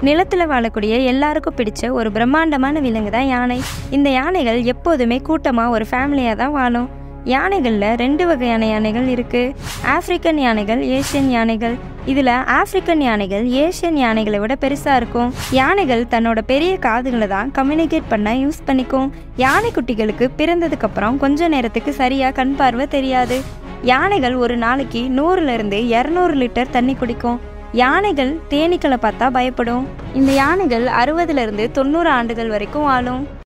நிலத்தில் வாழக்கூடிய எல்லாருக்கும் பிடிச்ச ஒரு பிரம்மாண்டமான விலங்கு தான் யானை இந்த யானைகள் எப்போதுமே கூட்டமாக ஒரு ஃபேமிலியாக தான் வாழும் யானைகளில் ரெண்டு வகையான யானைகள் இருக்குது ஆப்பிரிக்கன் யானைகள் ஏஷியன் யானைகள் இதில் ஆப்பிரிக்கன் யானைகள் ஏஷியன் யானைகளை விட பெருசாக இருக்கும் யானைகள் தன்னோட பெரிய காதுகளை தான் கம்யூனிகேட் பண்ண யூஸ் பண்ணிக்கும் யானை குட்டிகளுக்கு பிறந்ததுக்கப்புறம் கொஞ்ச நேரத்துக்கு சரியாக கண் பார்வை தெரியாது யானைகள் ஒரு நாளைக்கு நூறுலேருந்து இரநூறு லிட்டர் தண்ணி குடிக்கும் யானைகள் தேனீக்களை பார்த்தா பயப்படும் இந்த யானைகள் அறுபதுலேருந்து தொண்ணூறு ஆண்டுகள் வரைக்கும் வாழும்